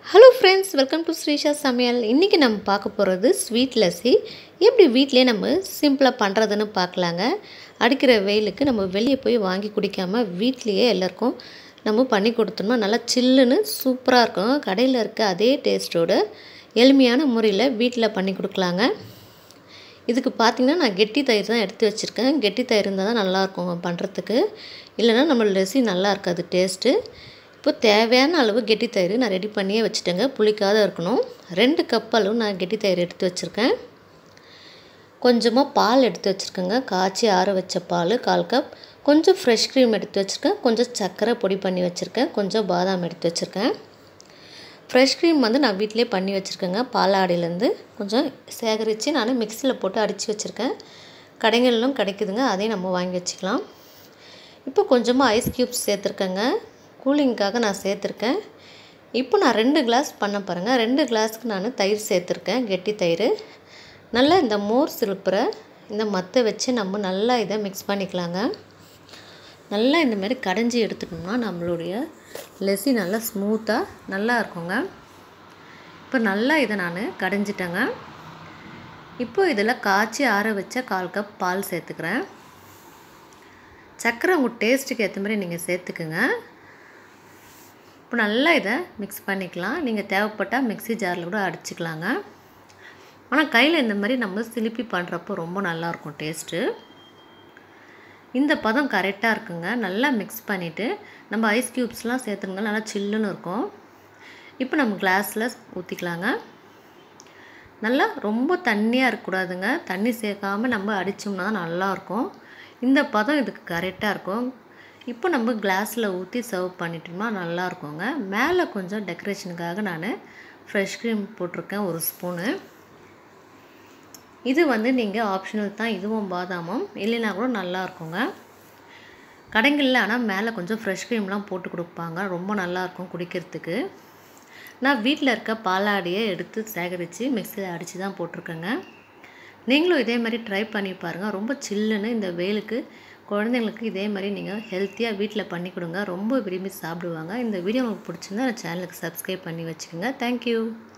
hello friends welcome to Sreesha சமையல் இன்றைக்கி நம்ம பார்க்க போகிறது ஸ்வீட் லஸ்ஸி எப்படி வீட்டிலே நம்ம சிம்பிளாக பண்ணுறதுன்னு பார்க்கலாங்க அடிக்கிற வெயிலுக்கு நம்ம வெளியே போய் வாங்கி குடிக்காமல் வீட்லேயே எல்லாருக்கும் நம்ம பண்ணி கொடுத்தோம்னா நல்லா சில்லுன்னு சூப்பராக இருக்கும் கடையில் இருக்க அதே டேஸ்ட்டோட எளிமையான முறையில் வீட்டில் பண்ணி கொடுக்கலாங்க இதுக்கு பார்த்திங்கன்னா நான் கெட்டி தயிர் தான் எடுத்து வச்சுருக்கேன் கெட்டி தயிர் இருந்தால் தான் நல்லாயிருக்கும் பண்ணுறதுக்கு இல்லைன்னா நம்ம லெசி நல்லா இருக்காது டேஸ்ட்டு இப்போ தேவையான அளவு கெட்டி தயிர் நான் ரெடி பண்ணியே வச்சுட்டேங்க புளிக்காத இருக்கணும் ரெண்டு கப் அளவு நான் கெட்டி தயிர் எடுத்து வச்சுருக்கேன் கொஞ்சமாக பால் எடுத்து வச்சுருக்கேங்க காய்ச்சி ஆற வச்ச பால் கால் கப் கொஞ்சம் ஃப்ரெஷ் க்ரீம் எடுத்து வச்சுருக்கேன் கொஞ்சம் சர்க்கரை பொடி பண்ணி வச்சுருக்கேன் கொஞ்சம் பாதாம் எடுத்து வச்சுருக்கேன் ஃப்ரெஷ் க்ரீம் வந்து நான் வீட்டிலே பண்ணி வச்சுருக்கேங்க பாலாடையிலேருந்து கொஞ்சம் சேகரித்து நான் மிக்சியில் போட்டு அடித்து வச்சுருக்கேன் கடைகளிலும் கிடைக்குதுங்க அதையும் நம்ம வாங்கி வச்சுக்கலாம் இப்போ கொஞ்சமாக ஐஸ் க்யூப்ஸ் சேர்த்துருக்கேங்க கூலிங்க்காக நான் சேர்த்துருக்கேன் இப்போ நான் ரெண்டு கிளாஸ் பண்ண பாருங்கள் ரெண்டு கிளாஸுக்கு நான் தயிர் சேர்த்துருக்கேன் கெட்டி தயிர் நல்லா இந்த மோர் சிலுப்புற இந்த மத்தை வச்சு நம்ம நல்லா இதை மிக்ஸ் பண்ணிக்கலாங்க நல்லா இந்த மாதிரி கடைஞ்சி எடுத்துட்டோம்னா நம்மளுடைய லெசி நல்லா ஸ்மூத்தாக நல்லா இருக்குங்க இப்போ நல்லா இதை நான் கடைஞ்சிட்டேங்க இப்போ இதில் காய்ச்சி ஆற வச்ச கால் கப் பால் சேர்த்துக்கிறேன் சர்க்கரை உங்கள் டேஸ்ட்டுக்கு ஏற்ற மாதிரி நீங்கள் சேர்த்துக்குங்க இப்போ நல்லா இதை மிக்ஸ் பண்ணிக்கலாம் நீங்கள் தேவைப்பட்டால் மிக்ஸி ஜாரில் கூட அடிச்சுக்கலாங்க ஆனால் கையில் இந்த மாதிரி நம்ம சிலிப்பி பண்ணுறப்போ ரொம்ப நல்லாயிருக்கும் டேஸ்ட்டு இந்த பதம் கரெக்டாக இருக்குங்க நல்லா மிக்ஸ் பண்ணிவிட்டு நம்ம ஐஸ் க்யூப்ஸ்லாம் சேர்த்துருந்தாலும் நல்லா சில்லுன்னு இருக்கும் இப்போ நம்ம கிளாஸில் ஊற்றிக்கலாங்க நல்லா ரொம்ப தண்ணியாக இருக்கக்கூடாதுங்க தண்ணி சேர்க்காமல் நம்ம அடித்தோம்னா தான் நல்லாயிருக்கும் இந்த பதம் இதுக்கு கரெக்டாக இருக்கும் இப்போ நம்ம கிளாஸில் ஊற்றி சர்வ் பண்ணிட்டோம்னா நல்லாயிருக்குங்க மேலே கொஞ்சம் டெக்கரேஷனுக்காக நான் ஃப்ரெஷ் க்ரீம் போட்டிருக்கேன் ஒரு ஸ்பூனு இது வந்து நீங்கள் ஆப்ஷனல் தான் இதுவும் பாதாமும் இல்லைனா கூட நல்லா இருக்குங்க கடைகளில் ஆனால் மேலே கொஞ்சம் ஃப்ரெஷ் க்ரீம்லாம் போட்டு கொடுப்பாங்க ரொம்ப நல்லாயிருக்கும் குடிக்கிறதுக்கு நான் வீட்டில் இருக்க பாலாடியை எடுத்து சேகரித்து மிக்சியில் அடித்து தான் போட்டிருக்கேங்க நீங்களும் இதே மாதிரி ட்ரை பண்ணி பாருங்கள் ரொம்ப சில்லுன்னு இந்த வெயிலுக்கு குழந்தைங்களுக்கு இதே மாதிரி நீங்கள் ஹெல்த்தியாக வீட்டில் பண்ணி கொடுங்க ரொம்ப விரும்பி சாப்பிடுவாங்க இந்த வீடியோ உங்களுக்கு பிடிச்சிருந்தா சேனலுக்கு சப்ஸ்கிரைப் பண்ணி வச்சுக்கோங்க தேங்க்யூ